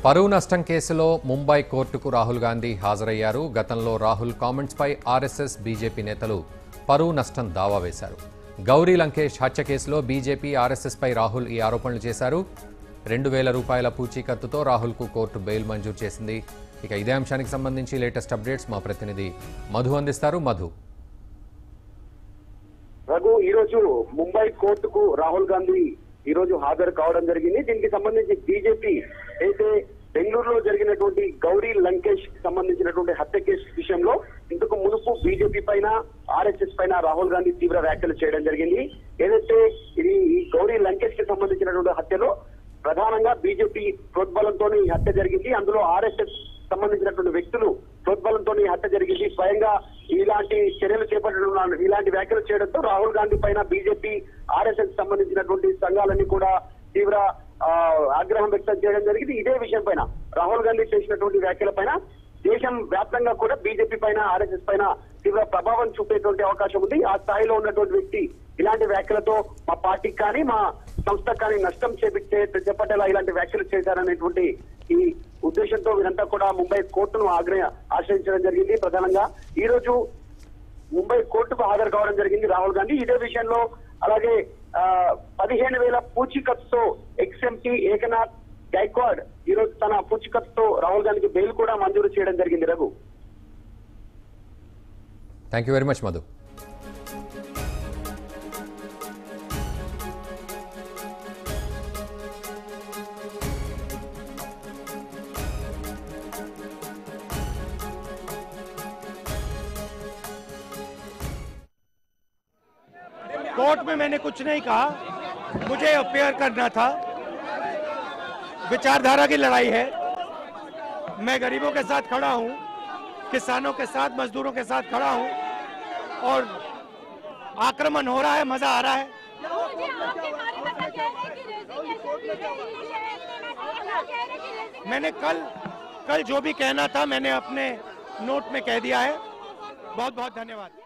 పరువు నష్టం కేసులో ముంబై కోర్టుకు రాహుల్ గాంధీ హాజరయ్యారు గతంలో రాహుల్ కామెంట్స్పై ఆర్ఎస్ఎస్ బీజేపీ నేతలు పరువు నష్టం దావా వేశారు గౌరీ లంకేష్ హత్య కేసులో బీజేపీ ఆర్ఎస్ఎస్పై రాహుల్ ఈ ఆరోపణలు చేశారు రెండు వేల రూపాయల పూచీకత్తుతో రాహుల్కు కోర్టు బెయిల్ మంజూరు చేసింది ఇక ఇదే అంశానికి సంబంధించి లేటెస్ట్ అప్డేట్స్ మా ప్రతినిధి మధు అందిస్తారు మధు రఘు ఈ రోజు ముంబై కోర్టుకు రాహుల్ గాంధీ ఈ రోజు హాజరు కావడం జరిగింది దీనికి సంబంధించి బీజేపీ అయితే బెంగళూరులో జరిగినటువంటి గౌరీ లంకేష్ కి సంబంధించినటువంటి హత్య కేసు విషయంలో ఇంతకు మునుపు బీజేపీ పైన ఆర్ఎస్ఎస్ పైన రాహుల్ గాంధీ తీవ్ర వ్యాఖ్యలు చేయడం జరిగింది ఏదైతే ఇది ఈ గౌరీ లంకేష్ కి సంబంధించినటువంటి హత్యలో ప్రధానంగా బీజేపీ ప్రోద్బలంతో ఈ హత్య జరిగింది అందులో ఆర్ఎస్ఎస్ సంబంధించినటువంటి వ్యక్తులు ప్రోద్బలంతో ఈ హత్య జరిగింది స్వయంగా ఇలాంటి చర్యలు చేపట్టడం ఇలాంటి వ్యాఖ్యలు చేయడంతో రాహుల్ గాంధీ పైన బీజేపీ ఆర్ఎస్ఎస్ సంబంధించినటువంటి సంఘాలన్నీ కూడా తీవ్ర ఆ, ఆగ్రహం వ్యక్తం చేయడం జరిగింది ఇదే విషయం పైన రాహుల్ గాంధీ చేసినటువంటి వ్యాఖ్యల పైన దేశం వ్యాప్తంగా కూడా బీజేపీ పైన ఆర్ఎస్ఎస్ పైన తీవ్ర ప్రభావం చూపేటువంటి అవకాశం ఉంది ఆ స్థాయిలో ఉన్నటువంటి వ్యక్తి ఇలాంటి వ్యాఖ్యలతో మా పార్టీకి కానీ మా సంస్థకు కానీ నష్టం చేపిచ్చే చెప్పటేలా ఇలాంటి వ్యాఖ్యలు చేశారనేటువంటి ఈ ఉద్దేశంతో వీరంతా కూడా ముంబై కోర్టును ఆగ్రహ ఆశ్రయించడం జరిగింది ప్రధానంగా ఈ రోజు ముంబై కోర్టుకు హాజరు కావడం జరిగింది రాహుల్ గాంధీ ఇదే విషయంలో అలాగే ఆ, పదిహేను వేల పూచీకత్తుతో ఎక్స్ఎంపీ ఏకనాథ్ గైక్వాడ్ ఈ రోజు తన పూచీకత్తుతో రాహుల్ గాంధీకి బెయిల్ కూడా మంజూరు చేయడం జరిగింది Raghu thank you very much Madhu court में मैंने कुछ नहीं कहा मुझे अपेयर करना था विचारधारा की लड़ाई है मैं गरीबों के साथ खड़ा हूं किसानों के साथ मजदूरों के साथ खड़ा हूं और आक्रमण हो रहा है मजा आ रहा है मैंने कल कल जो भी कहना था मैंने अपने नोट में कह दिया है बहुत बहुत धन्यवाद